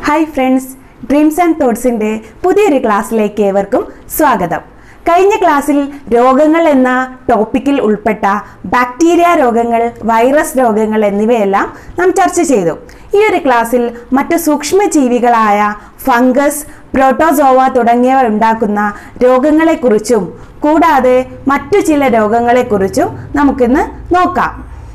hi friends dreams and തോട്ട്സിൻ്റെ പുതിയൊരു ക്ലാസ്സിലേക്ക് ഏവർക്കും സ്വാഗതം കഴിഞ്ഞ ക്ലാസ്സിൽ രോഗങ്ങൾ എന്ന ടോപ്പിക്കിൽ ഉൾപ്പെട്ട ബാക്ടീരിയ രോഗങ്ങൾ വൈറസ് രോഗങ്ങൾ എന്നിവയെല്ലാം നാം ചർച്ച ചെയ്തു ഈ ഒരു ക്ലാസ്സിൽ മറ്റു സൂക്ഷ്മജീവികളായ ഫംഗസ് പ്രോട്ടോസോവ തുടങ്ങിയവ ഉണ്ടാക്കുന്ന രോഗങ്ങളെക്കുറിച്ചും കൂടാതെ മറ്റു ചില രോഗങ്ങളെക്കുറിച്ചും നമുക്കിന്ന് നോക്കാം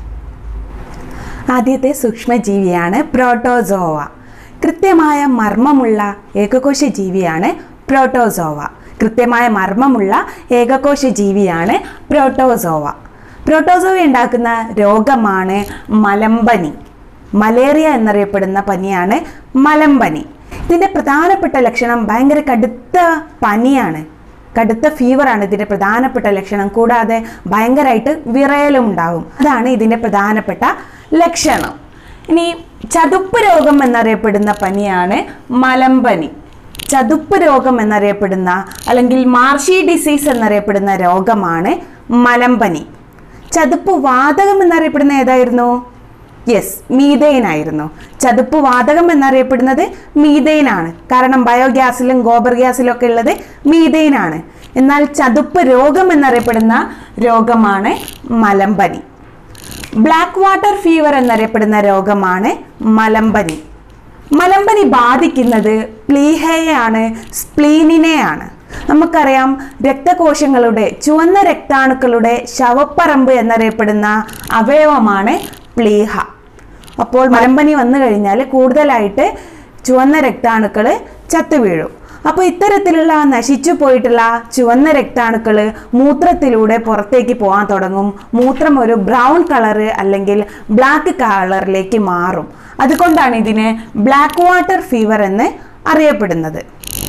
ആദ്യത്തെ സൂക്ഷ്മജീവിയാണ് പ്രോട്ടോസോവ കൃത്യമായ മർമ്മമുള്ള ഏകകോശ ജീവിയാണ് പ്രോട്ടോസോവ കൃത്യമായ മർമ്മമുള്ള ഏകകോശ ജീവിയാണ് പ്രോട്ടോസോവ പ്രോട്ടോസോവ ഉണ്ടാക്കുന്ന രോഗമാണ് മലമ്പനി മലേറിയ എന്നറിയപ്പെടുന്ന പനിയാണ് മലമ്പനി ഇതിൻ്റെ പ്രധാനപ്പെട്ട ലക്ഷണം ഭയങ്കര കടുത്ത പനിയാണ് കടുത്ത ഫീവറാണ് ഇതിൻ്റെ പ്രധാനപ്പെട്ട ലക്ഷണം കൂടാതെ ഭയങ്കരമായിട്ട് വിറയലും ഉണ്ടാകും അതാണ് ഇതിൻ്റെ പ്രധാനപ്പെട്ട ലക്ഷണം ഇനി ചതുപ്പ് രോഗം എന്നറിയപ്പെടുന്ന പനിയാണ് മലമ്പനി ചതുപ്പ് രോഗം എന്നറിയപ്പെടുന്ന അല്ലെങ്കിൽ മാർഷി ഡിസീസ് എന്നറിയപ്പെടുന്ന രോഗമാണ് മലമ്പനി ചതുപ്പ് വാതകം എന്നറിയപ്പെടുന്ന ഏതായിരുന്നു യെസ് മീതെയിൻ ആയിരുന്നു ചതുപ്പ് വാതകം എന്നറിയപ്പെടുന്നത് മീതെയിൻ ആണ് കാരണം ബയോഗ്യാസിലും ഗോബർ ഗ്യാസിലും ഒക്കെ ഉള്ളത് മീതെയിൻ ആണ് എന്നാൽ ചതുപ്പ് രോഗം എന്നറിയപ്പെടുന്ന രോഗമാണ് മലമ്പനി ബ്ലാക്ക് വാട്ടർ ഫീവർ എന്നറിയപ്പെടുന്ന രോഗമാണ് മലമ്പനി മലമ്പനി ബാധിക്കുന്നത് പ്ലീഹയെയാണ് സ്പ്ലീനിനെയാണ് നമുക്കറിയാം രക്തകോശങ്ങളുടെ ചുവന്ന രക്താണുക്കളുടെ ശവപ്പറമ്പ് എന്നറിയപ്പെടുന്ന അവയവമാണ് പ്ലീഹ അപ്പോൾ മലമ്പനി വന്നു കഴിഞ്ഞാൽ കൂടുതലായിട്ട് ചുവന്ന രക്താണുക്കൾ ചത്തുവീഴും അപ്പോൾ ഇത്തരത്തിലുള്ള നശിച്ചു പോയിട്ടുള്ള ചുവന്ന രക്താണുക്കൾ മൂത്രത്തിലൂടെ പുറത്തേക്ക് പോകാൻ തുടങ്ങും മൂത്രം ഒരു ബ്രൗൺ കളറ് അല്ലെങ്കിൽ ബ്ലാക്ക് കളറിലേക്ക് മാറും അതുകൊണ്ടാണ് ഇതിനെ ബ്ലാക്ക് വാട്ടർ ഫീവർ എന്ന് അറിയപ്പെടുന്നത്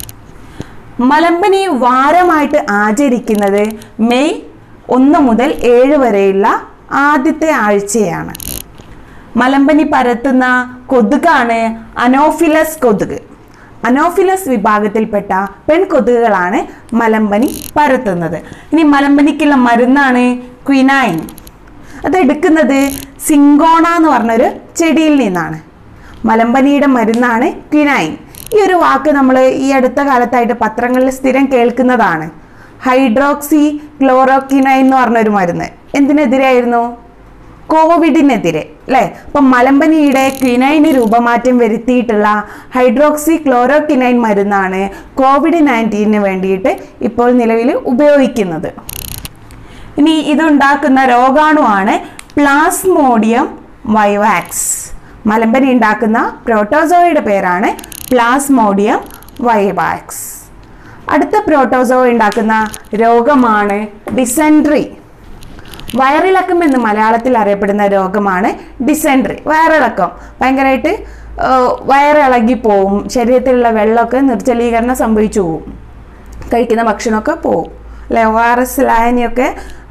മലമ്പനി വാരമായിട്ട് ആചരിക്കുന്നത് മെയ് ഒന്ന് മുതൽ ഏഴ് വരെയുള്ള ആദ്യത്തെ ആഴ്ചയാണ് മലമ്പനി പരത്തുന്ന കൊതുകാണ് അനോഫിലസ് കൊതുക് അനോഫിലസ് വിഭാഗത്തിൽപ്പെട്ട പെൺകൊതുകുകളാണ് മലമ്പനി പരത്തുന്നത് ഇനി മലമ്പനിക്കുള്ള മരുന്നാണ് ക്വിനൈൻ അത് എടുക്കുന്നത് സിങ്കോണ എന്ന് പറഞ്ഞൊരു ചെടിയിൽ നിന്നാണ് മലമ്പനിയുടെ മരുന്നാണ് ക്വിനൈൻ ഈ ഒരു വാക്ക് നമ്മൾ ഈ അടുത്ത കാലത്തായിട്ട് പത്രങ്ങളിൽ സ്ഥിരം കേൾക്കുന്നതാണ് ഹൈഡ്രോക്സി ക്ലോറോക്വിനൈൻ എന്ന് പറഞ്ഞൊരു മരുന്ന് എന്തിനെതിരായിരുന്നു കോവിഡിനെതിരെ അല്ലേ അപ്പം മലമ്പനിയുടെ ക്വിനൈന് രൂപമാറ്റം വരുത്തിയിട്ടുള്ള ഹൈഡ്രോക്സി ക്ലോറോക്വിനൈൻ മരുന്നാണ് കോവിഡ് നയൻറ്റീനിന് വേണ്ടിയിട്ട് ഇപ്പോൾ നിലവിൽ ഉപയോഗിക്കുന്നത് ഇനി ഇതുണ്ടാക്കുന്ന രോഗാണുവാണ് പ്ലാസ്മോഡിയം വൈവാക്സ് മലമ്പനി ഉണ്ടാക്കുന്ന പ്രോട്ടോസോയുടെ പേരാണ് പ്ലാസ്മോഡിയം വൈവാക്സ് അടുത്ത പ്രോട്ടോസോ ഉണ്ടാക്കുന്ന രോഗമാണ് ഡിസെൻട്രി വയറിളക്കം എന്ന് മലയാളത്തിൽ അറിയപ്പെടുന്ന രോഗമാണ് ഡിസെൻട്രി വയറിളക്കം ഭയങ്കരമായിട്ട് വയറിളകി പോവും ശരീരത്തിലുള്ള വെള്ളമൊക്കെ നിർജ്ജലീകരണം സംഭവിച്ചു പോവും കഴിക്കുന്ന ഭക്ഷണമൊക്കെ പോവും അല്ലെ ഒ ആർ എസ് ലായനിയൊക്കെ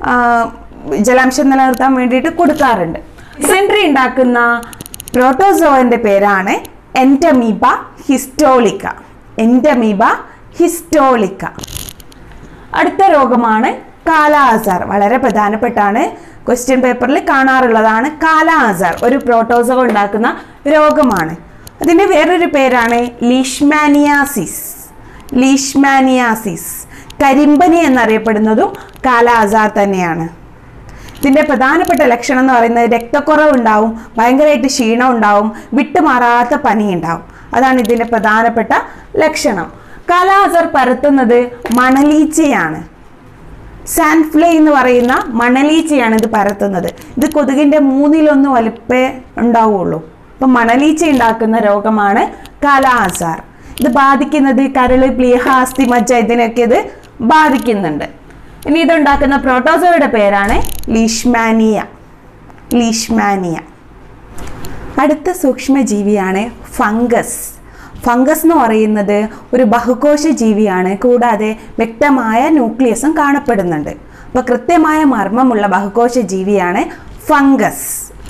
ജലാംശം നിലനിർത്താൻ വേണ്ടിയിട്ട് കൊടുക്കാറുണ്ട് ഡിസെൻട്രി ഉണ്ടാക്കുന്ന പ്രോട്ടോസോവിൻ്റെ പേരാണ് എൻറ്റമീബ ഹിസ്റ്റോളിക്ക എൻറ്റമീബ ഹിസ്റ്റോളിക്ക അടുത്ത രോഗമാണ് കാല ആസാർ വളരെ പ്രധാനപ്പെട്ടാണ് ക്വസ്റ്റ്യൻ പേപ്പറിൽ കാണാറുള്ളതാണ് കാല ആസാർ ഒരു പ്രോട്ടോസോ ഉണ്ടാക്കുന്ന രോഗമാണ് അതിൻ്റെ വേറൊരു പേരാണ് ലീഷ്മാനിയാസിസ് ലീഷ്മാനിയാസിസ് കരിമ്പനി എന്നറിയപ്പെടുന്നതും കാല ആസാർ തന്നെയാണ് ഇതിൻ്റെ പ്രധാനപ്പെട്ട ലക്ഷണം എന്ന് പറയുന്നത് രക്തക്കുറവ് ഉണ്ടാവും ഭയങ്കരമായിട്ട് ക്ഷീണം ഉണ്ടാവും വിട്ടുമാറാത്ത പനി ഉണ്ടാവും അതാണ് ഇതിൻ്റെ പ്രധാനപ്പെട്ട ലക്ഷണം കാലാസർ പരത്തുന്നത് മണലീച്ചയാണ് സാൻഫ്ലേ എന്ന് പറയുന്ന മണലീച്ചയാണ് ഇത് പരത്തുന്നത് ഇത് കൊതുകിൻ്റെ മൂന്നിലൊന്ന് വലുപ്പേ ഉണ്ടാവുള്ളൂ അപ്പം മണലീച്ച ഉണ്ടാക്കുന്ന രോഗമാണ് കാലാസാർ ഇത് ബാധിക്കുന്നത് കരള് പ്ലീഹ അസ്ഥി മജ്ജ ഇതിനൊക്കെ ഇത് ബാധിക്കുന്നുണ്ട് ഇനി ഇതുണ്ടാക്കുന്ന പ്രോട്ടോസോയുടെ പേരാണ് ലീഷ്മാനിയ ലീഷ്മാനിയ അടുത്ത സൂക്ഷ്മജീവിയാണ് ഫംഗസ് ഫംഗസ് എന്ന് പറയുന്നത് ഒരു ബഹുകോശ ജീവിയാണ് കൂടാതെ വ്യക്തമായ ന്യൂക്ലിയസും കാണപ്പെടുന്നുണ്ട് അപ്പോൾ കൃത്യമായ മർമ്മമുള്ള ബഹുകോശ ജീവിയാണ് ഫംഗസ്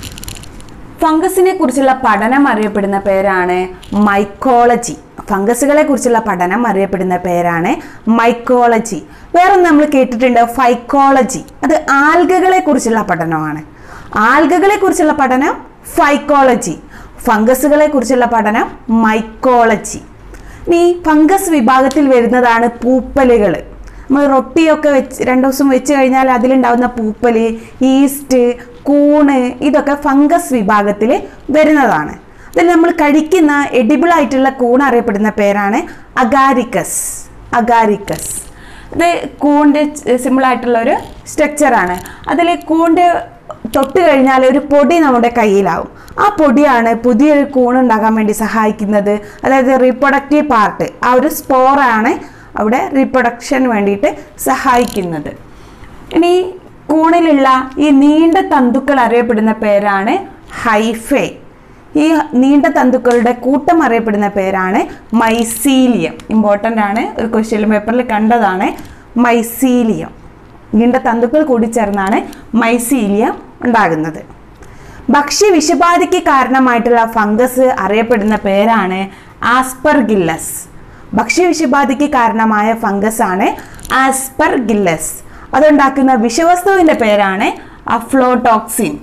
ഫംഗസിനെ കുറിച്ചുള്ള പഠനം അറിയപ്പെടുന്ന പേരാണ് മൈക്കോളജി ഫംഗസുകളെ കുറിച്ചുള്ള പഠനം അറിയപ്പെടുന്ന പേരാണ് മൈക്കോളജി വേറെ നമ്മൾ കേട്ടിട്ടുണ്ട് ഫൈക്കോളജി അത് ആൽഗകളെ കുറിച്ചുള്ള പഠനമാണ് ആൽഗകളെ കുറിച്ചുള്ള പഠനം ഫൈക്കോളജി ഫംഗസുകളെ കുറിച്ചുള്ള പഠനം മൈക്കോളജി ഇനി ഫംഗസ് വിഭാഗത്തിൽ വരുന്നതാണ് പൂപ്പലുകൾ നമ്മൾ റൊട്ടിയൊക്കെ വെച്ച് രണ്ട് ദിവസം വെച്ച് കഴിഞ്ഞാൽ അതിലുണ്ടാവുന്ന പൂപ്പല് ഈസ്റ്റ് കൂണ് ഇതൊക്കെ ഫംഗസ് വിഭാഗത്തിൽ വരുന്നതാണ് അതിൽ നമ്മൾ കഴിക്കുന്ന എഡിബിൾ ആയിട്ടുള്ള കൂൺ അറിയപ്പെടുന്ന പേരാണ് അഗാരിക്കസ് അഗാരിക്കസ് ഇത് കൂണിൻ്റെ സിമ്പിൾ ആയിട്ടുള്ള ഒരു സ്ട്രക്ചറാണ് അതിൽ കൂണിൻ്റെ തൊട്ട് കഴിഞ്ഞാൽ ഒരു പൊടി നമ്മുടെ കയ്യിലാവും ആ പൊടിയാണ് പുതിയൊരു കൂൺ ഉണ്ടാകാൻ വേണ്ടി സഹായിക്കുന്നത് അതായത് റീപ്രൊഡക്റ്റീവ് പാർട്ട് ആ ഒരു സ്പോറാണ് അവിടെ റീപ്രൊഡക്ഷന് വേണ്ടിയിട്ട് സഹായിക്കുന്നത് ഇനി കൂണിലുള്ള ഈ നീണ്ട തന്തുക്കൾ അറിയപ്പെടുന്ന പേരാണ് ഹൈഫേ ഈ നീണ്ട തന്തുക്കളുടെ കൂട്ടം അറിയപ്പെടുന്ന പേരാണ് മൈസീലിയം ഇമ്പോർട്ടൻ്റ് ആണ് ഒരു ക്വസ്റ്റ്യൻ പേപ്പറിൽ കണ്ടതാണ് മൈസീലിയം നീണ്ട തന്തുക്കൾ കൂടി ചേർന്നാണ് മൈസീലിയം ഉണ്ടാകുന്നത് ഭക്ഷ്യ വിഷബാധയ്ക്ക് കാരണമായിട്ടുള്ള ഫംഗസ് അറിയപ്പെടുന്ന പേരാണ് ആസ്പർഗില്ലസ് ഭക്ഷ്യ വിഷബാധയ്ക്ക് കാരണമായ ഫംഗസ് ആണ് ആസ്പർഗില്ലസ് അതുണ്ടാക്കുന്ന വിഷവസ്തുവിൻ്റെ പേരാണ് അഫ്ലോടോക്സിൻ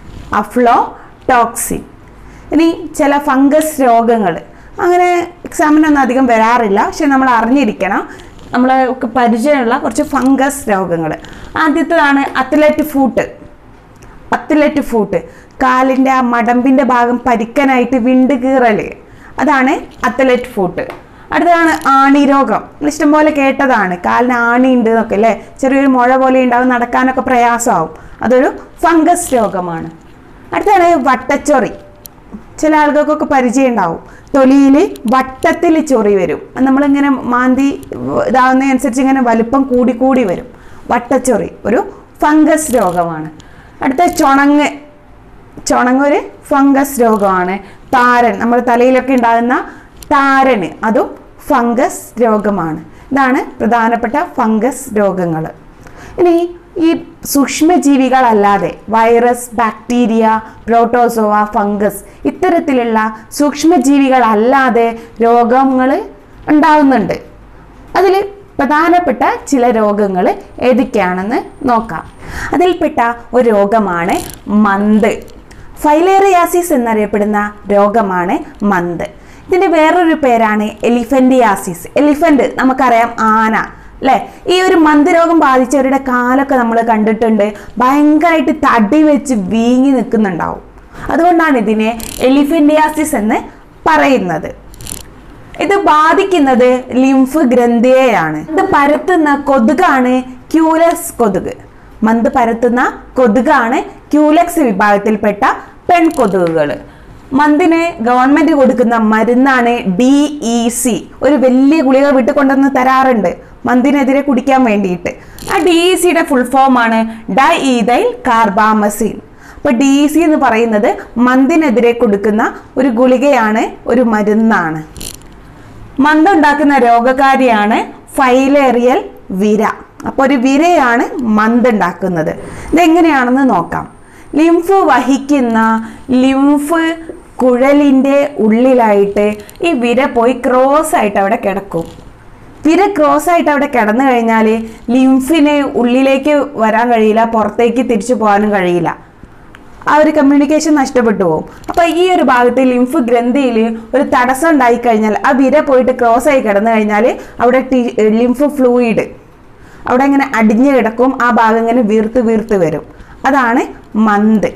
അഫ്ലോടോക്സിൻ ഇനി ചില ഫംഗസ് രോഗങ്ങൾ അങ്ങനെ എക്സാമിനൊന്നും അധികം വരാറില്ല പക്ഷെ നമ്മൾ അറിഞ്ഞിരിക്കണം നമ്മൾക്ക് പരിചയമുള്ള കുറച്ച് ഫംഗസ് രോഗങ്ങൾ ആദ്യത്തേതാണ് അത്ലറ്റ് ഫൂട്ട് അത്ലറ്റ് ഫൂട്ട് കാലിൻ്റെ ആ മടമ്പിൻ്റെ ഭാഗം പരിക്കനായിട്ട് വിണ്ട് കീറൽ അതാണ് അത്ലറ്റ് ഫൂട്ട് അടുത്തതാണ് ആണി രോഗം നമ്മൾ ഇഷ്ടംപോലെ കേട്ടതാണ് കാലിന് ആണി ഉണ്ട് എന്നൊക്കെ അല്ലേ ചെറിയൊരു മുഴ പോലെ ഉണ്ടാവും നടക്കാനൊക്കെ പ്രയാസമാവും അതൊരു ഫംഗസ് രോഗമാണ് അടുത്താണ് വട്ടച്ചൊറി ചില ആളുകൾക്കൊക്കെ പരിചയം ഉണ്ടാവും തൊലിയിൽ വട്ടത്തിൽ ചൊറി വരും അത് നമ്മളിങ്ങനെ മാന്തി ഇതാവുന്നതനുസരിച്ച് ഇങ്ങനെ വലിപ്പം കൂടി കൂടി വരും വട്ടച്ചൊറി ഒരു ഫംഗസ് രോഗമാണ് അടുത്ത ചുണങ്ങ് ചുണങ്ങ് ഒരു ഫംഗസ് രോഗമാണ് താരൻ നമ്മുടെ തലയിലൊക്കെ ഉണ്ടാകുന്ന താരന് അതും ഫംഗസ് രോഗമാണ് ഇതാണ് പ്രധാനപ്പെട്ട ഫംഗസ് രോഗങ്ങൾ ഇനി ഈ സൂക്ഷ്മജീവികളല്ലാതെ വൈറസ് ബാക്ടീരിയ പ്രോട്ടോസോവ ഫംഗസ് ഇത്തരത്തിലുള്ള സൂക്ഷ്മജീവികളല്ലാതെ രോഗങ്ങൾ ഉണ്ടാവുന്നുണ്ട് അതിൽ പ്രധാനപ്പെട്ട ചില രോഗങ്ങൾ ഏതൊക്കെയാണെന്ന് നോക്കാം അതിൽപ്പെട്ട ഒരു രോഗമാണ് മന്ത് ഫൈലേറിയാസിസ് എന്നറിയപ്പെടുന്ന രോഗമാണ് മന്ത് ഇതിൻ്റെ വേറൊരു പേരാണ് എലിഫൻറ്റിയാസിസ് എലിഫന്റ് നമുക്കറിയാം ആന അല്ലേ ഈ ഒരു മന്ത് രോഗം ബാധിച്ചവരുടെ കാലൊക്കെ നമ്മൾ കണ്ടിട്ടുണ്ട് ഭയങ്കരമായിട്ട് തടി വെച്ച് വീങ്ങി നിൽക്കുന്നുണ്ടാവും അതുകൊണ്ടാണ് ഇതിനെ എലിഫൻറ്റിയാസിസ് എന്ന് പറയുന്നത് ഇത് ബാധിക്കുന്നത് ലിംഫ് ഗ്രന്ഥിയെയാണ് ഇത് പരത്തുന്ന കൊതുകാണ് ക്യൂലക്സ് കൊതുക് മന്ത് പരത്തുന്ന കൊതുകാണ് ക്യൂലക്സ് വിഭാഗത്തിൽപ്പെട്ട പെൺകൊതുകുകൾ മന്തിന് ഗവൺമെന്റ് കൊടുക്കുന്ന മരുന്നാണ് ഡി ഇ സി ഒരു വലിയ ഗുളിക വീട്ടിൽ കൊണ്ടുവന്ന് തരാറുണ്ട് മന്തിനെതിരെ കുടിക്കാൻ വേണ്ടിയിട്ട് ആ ഡി ഇ സിയുടെ ഫുൾ ഫോം ആണ് ഡൈ ഈതൈൽ കാർബാമസിൻ അപ്പൊ ഡി ഇ സി എന്ന് പറയുന്നത് മന്തിനെതിരെ കൊടുക്കുന്ന ഒരു ഗുളികയാണ് ഒരു മരുന്നാണ് മന്തുണ്ടാക്കുന്ന രോഗകാരിയാണ് ഫൈലേറിയൽ വിര അപ്പോൾ ഒരു വിരയാണ് മന്ത് ഉണ്ടാക്കുന്നത് ഇതെങ്ങനെയാണെന്ന് നോക്കാം ലിംഫ് വഹിക്കുന്ന ലിംഫ് കുഴലിൻ്റെ ഉള്ളിലായിട്ട് ഈ വിര പോയി ക്രോസ് ആയിട്ട് അവിടെ കിടക്കും വിര ക്രോസ് ആയിട്ട് അവിടെ കിടന്നു കഴിഞ്ഞാൽ ലിംഫിന് ഉള്ളിലേക്ക് വരാൻ കഴിയില്ല പുറത്തേക്ക് തിരിച്ചു പോകാനും കഴിയില്ല ആ ഒരു കമ്മ്യൂണിക്കേഷൻ നഷ്ടപ്പെട്ടു പോകും അപ്പോൾ ഈ ഒരു ഭാഗത്ത് ലിംഫ് ഗ്രന്ഥിയിൽ ഒരു തടസ്സം ഉണ്ടായി കഴിഞ്ഞാൽ ആ വിര പോയിട്ട് ക്രോസ് ആയി കിടന്നു കഴിഞ്ഞാൽ അവിടെ ടി ലിംഫ് ഫ്ലൂയിഡ് അവിടെ ഇങ്ങനെ അടിഞ്ഞു കിടക്കും ആ ഭാഗം ഇങ്ങനെ വീർത്ത് വീർത്ത് വരും അതാണ് മന്ത്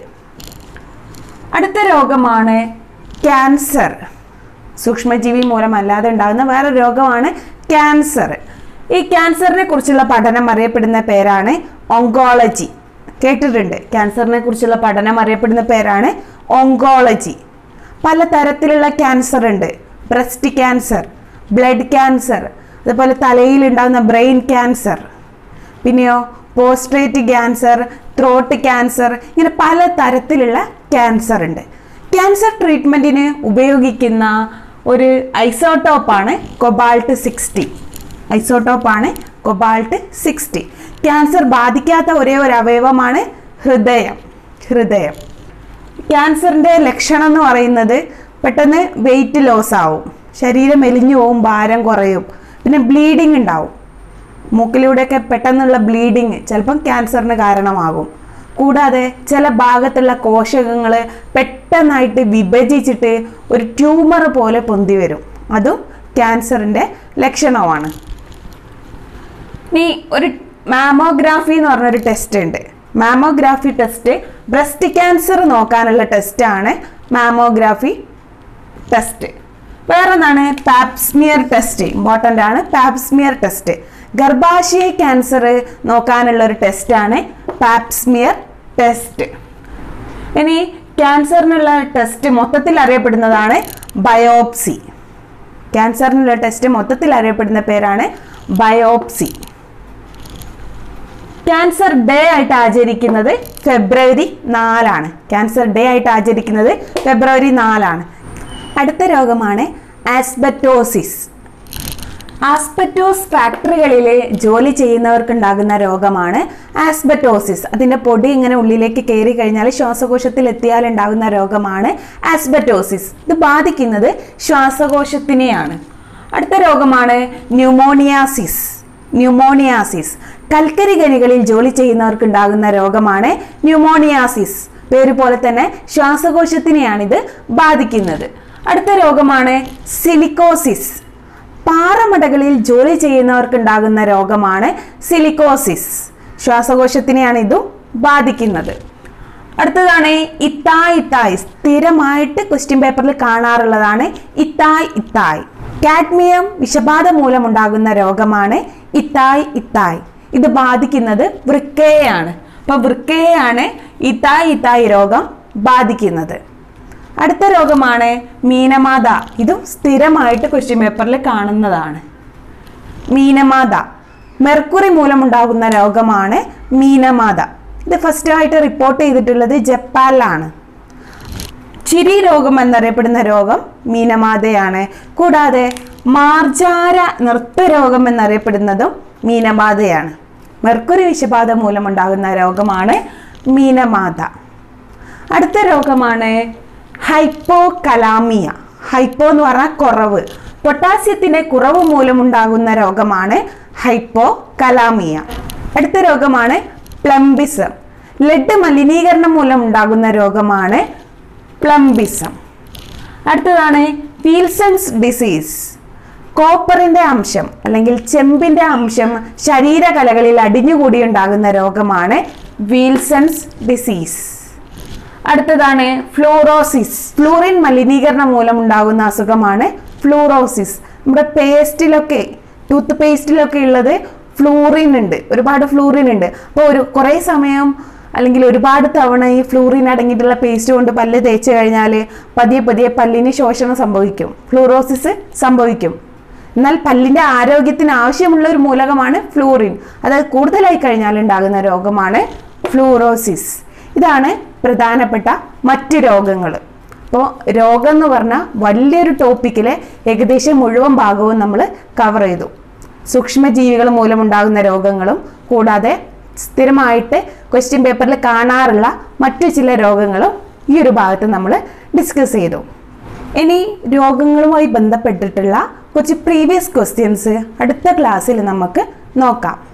അടുത്ത രോഗമാണ് ക്യാൻസർ സൂക്ഷ്മജീവി മൂലമല്ലാതെ ഉണ്ടാകുന്ന വേറെ രോഗമാണ് ക്യാൻസർ ഈ ക്യാൻസറിനെ കുറിച്ചുള്ള പഠനം അറിയപ്പെടുന്ന പേരാണ് ഓങ്കോളജി കേട്ടിട്ടുണ്ട് ക്യാൻസറിനെ കുറിച്ചുള്ള പഠനം അറിയപ്പെടുന്ന പേരാണ് ഓങ്കോളജി പല തരത്തിലുള്ള ക്യാൻസർ ഉണ്ട് ബ്രസ്റ്റ് ക്യാൻസർ ബ്ലഡ് ക്യാൻസർ അതുപോലെ തലയിൽ ഉണ്ടാകുന്ന ബ്രെയിൻ ക്യാൻസർ പിന്നെയോ പോസ്ട്രേറ്റ് ക്യാൻസർ ത്രോട്ട് ക്യാൻസർ ഇങ്ങനെ പല തരത്തിലുള്ള ക്യാൻസർ ഉണ്ട് ക്യാൻസർ ട്രീറ്റ്മെൻറ്റിന് ഉപയോഗിക്കുന്ന ഒരു ഐസോട്ടോപ്പാണ് കൊബാൾട്ട് സിക്സ്റ്റി ഐസോട്ടോപ്പാണ് കൊബാൾട്ട് സിക്സ്റ്റി ക്യാൻസർ ബാധിക്കാത്ത ഒരേ ഒരു അവയവമാണ് ഹൃദയം ഹൃദയം ക്യാൻസറിൻ്റെ ലക്ഷണം എന്ന് പറയുന്നത് പെട്ടെന്ന് വെയിറ്റ് ലോസ് ആവും ശരീരം മെലിഞ്ഞു പോവും ഭാരം കുറയും പിന്നെ ബ്ലീഡിങ് ഉണ്ടാവും മൂക്കിലൂടെയൊക്കെ പെട്ടെന്നുള്ള ബ്ലീഡിങ് ചിലപ്പം ക്യാൻസറിന് കാരണമാകും കൂടാതെ ചില ഭാഗത്തുള്ള കോശകങ്ങൾ പെട്ടെന്നായിട്ട് വിഭജിച്ചിട്ട് ഒരു ട്യൂമർ പോലെ പൊന്തി വരും അതും ക്യാൻസറിൻ്റെ ലക്ഷണമാണ് ഇനി ഒരു മാമോഗ്രാഫി എന്ന് പറഞ്ഞൊരു ടെസ്റ്റ് ഉണ്ട് മാമോഗ്രാഫി ടെസ്റ്റ് ബ്രസ്റ്റ് ക്യാൻസർ നോക്കാനുള്ള ടെസ്റ്റാണ് മാമോഗ്രാഫി ടെസ്റ്റ് വേറൊന്നാണ് പാപ്സ്മിയർ ടെസ്റ്റ് ഇമ്പോർട്ടൻ്റ് ആണ് പാപ്സ്മിയർ ടെസ്റ്റ് ഗർഭാശയ ക്യാൻസർ നോക്കാനുള്ള ഒരു ടെസ്റ്റാണ് പാപ്സ്മിയർ ടെസ്റ്റ് ഇനി ക്യാൻസറിനുള്ള ടെസ്റ്റ് മൊത്തത്തിൽ അറിയപ്പെടുന്നതാണ് ബയോപ്സി ക്യാൻസറിനുള്ള ടെസ്റ്റ് മൊത്തത്തിൽ അറിയപ്പെടുന്ന പേരാണ് ബയോപ്സി ക്യാൻസർ ഡേ ആയിട്ട് ആചരിക്കുന്നത് ഫെബ്രുവരി നാലാണ് ക്യാൻസർ ഡേ ആയിട്ട് ആചരിക്കുന്നത് ഫെബ്രുവരി നാലാണ് അടുത്ത രോഗമാണ് ആസ്ബറ്റോസിസ് ആസ്പെറ്റോസ് ഫാക്ടറികളിൽ ജോലി ചെയ്യുന്നവർക്കുണ്ടാകുന്ന രോഗമാണ് ആസ്ബറ്റോസിസ് അതിൻ്റെ പൊടി ഇങ്ങനെ ഉള്ളിലേക്ക് കയറി കഴിഞ്ഞാൽ ശ്വാസകോശത്തിൽ എത്തിയാൽ ഉണ്ടാകുന്ന രോഗമാണ് ആസ്ബറ്റോസിസ് ഇത് ബാധിക്കുന്നത് ശ്വാസകോശത്തിനെയാണ് അടുത്ത രോഗമാണ് ന്യൂമോണിയാസിസ് ന്യൂമോണിയാസിസ് കൽക്കരി ഖനികളിൽ ജോലി ചെയ്യുന്നവർക്കുണ്ടാകുന്ന രോഗമാണ് ന്യൂമോണിയാസിസ് പേര് പോലെ തന്നെ ശ്വാസകോശത്തിനെയാണിത് ബാധിക്കുന്നത് അടുത്ത രോഗമാണ് സിലിക്കോസിസ് പാറമടകളിൽ ജോലി ചെയ്യുന്നവർക്കുണ്ടാകുന്ന രോഗമാണ് സിലിക്കോസിസ് ശ്വാസകോശത്തിനെയാണ് ഇതും ബാധിക്കുന്നത് അടുത്തതാണ് ഇത്തായ് ഇത്തായ് സ്ഥിരമായിട്ട് ക്വസ്റ്റ്യൻ പേപ്പറിൽ കാണാറുള്ളതാണ് ഇത്തായ് ഇത്തായ് കാഡ്മിയം വിഷബാധ മൂലമുണ്ടാകുന്ന രോഗമാണ് ഇത്തായ് ഇത്തായ് ഇത് ബാധിക്കുന്നത് വൃക്കയെയാണ് അപ്പൊ വൃക്കയെയാണ് ഇത്തായ് ഇത്തായ് രോഗം ബാധിക്കുന്നത് അടുത്ത രോഗമാണ് മീനമാത ഇതും സ്ഥിരമായിട്ട് ക്വസ്റ്റ്യൻ പേപ്പറിൽ കാണുന്നതാണ് മീനമാത മെർക്കുറി മൂലമുണ്ടാകുന്ന രോഗമാണ് മീനമാത ഇത് ഫസ്റ്റ് ആയിട്ട് റിപ്പോർട്ട് ചെയ്തിട്ടുള്ളത് ജപ്പാനിലാണ് ചിരി രോഗം എന്നറിയപ്പെടുന്ന രോഗം മീനമാതയാണ് കൂടാതെ മാർജാര നൃത്തരോഗം എന്നറിയപ്പെടുന്നതും മീനബാധയാണ് മെർക്കുറി വിഷബാധ മൂലമുണ്ടാകുന്ന രോഗമാണ് മീനമാത അടുത്ത രോഗമാണ് ഹൈപ്പോ കലാമിയ ഹൈപ്പോ എന്ന് പറഞ്ഞാൽ കുറവ് പൊട്ടാസ്യത്തിന്റെ കുറവ് മൂലമുണ്ടാകുന്ന രോഗമാണ് ഹൈപ്പോ കലാമിയ അടുത്ത രോഗമാണ് പ്ലംബിസം ലെഡ് മലിനീകരണം മൂലം ഉണ്ടാകുന്ന രോഗമാണ് പ്ലംബിസം അടുത്തതാണ് വീൽസൺസ് ഡിസീസ് കോപ്പറിന്റെ അംശം അല്ലെങ്കിൽ ചെമ്പിന്റെ അംശം ശരീരകലകളിൽ അടിഞ്ഞുകൂടി ഉണ്ടാകുന്ന രോഗമാണ് വീൽസൺസ് ഡിസീസ് അടുത്തതാണ് ഫ്ലൂറോസിസ് ഫ്ലൂറിൻ മലിനീകരണം മൂലം ഉണ്ടാകുന്ന അസുഖമാണ് ഫ്ലൂറോസിസ് നമ്മുടെ പേസ്റ്റിലൊക്കെ ടൂത്ത് പേസ്റ്റിലൊക്കെ ഉള്ളത് ഫ്ലൂറിൻ ഉണ്ട് ഒരുപാട് ഫ്ലൂറിൻ ഉണ്ട് അപ്പോൾ ഒരു കുറേ സമയം അല്ലെങ്കിൽ ഒരുപാട് തവണ ഈ ഫ്ലൂറിൻ അടങ്ങിയിട്ടുള്ള പേസ്റ്റ് കൊണ്ട് പല്ല് തേച്ച് കഴിഞ്ഞാൽ പതിയെ പതിയെ പല്ലിന് ശോഷണം സംഭവിക്കും ഫ്ലൂറോസിസ് സംഭവിക്കും എന്നാൽ പല്ലിന്റെ ആരോഗ്യത്തിന് ആവശ്യമുള്ള ഒരു മൂലകമാണ് ഫ്ലൂറിൻ അത് കൂടുതലായി കഴിഞ്ഞാൽ ഉണ്ടാകുന്ന രോഗമാണ് ഫ്ലൂറോസിസ് ഇതാണ് പ്രധാനപ്പെട്ട മറ്റ് രോഗങ്ങൾ അപ്പോൾ രോഗം എന്ന് പറഞ്ഞാൽ വലിയൊരു ടോപ്പിക്കിൽ ഏകദേശം മുഴുവൻ ഭാഗവും നമ്മൾ കവർ ചെയ്തു സൂക്ഷ്മജീവികൾ മൂലമുണ്ടാകുന്ന രോഗങ്ങളും കൂടാതെ സ്ഥിരമായിട്ട് ക്വസ്റ്റ്യൻ പേപ്പറിൽ കാണാറുള്ള മറ്റു ചില രോഗങ്ങളും ഈ ഒരു ഭാഗത്ത് നമ്മൾ ഡിസ്കസ് ചെയ്തു ഇനി രോഗങ്ങളുമായി ബന്ധപ്പെട്ടിട്ടുള്ള കുറച്ച് പ്രീവിയസ് ക്വസ്റ്റ്യൻസ് അടുത്ത ക്ലാസ്സിൽ നമുക്ക് നോക്കാം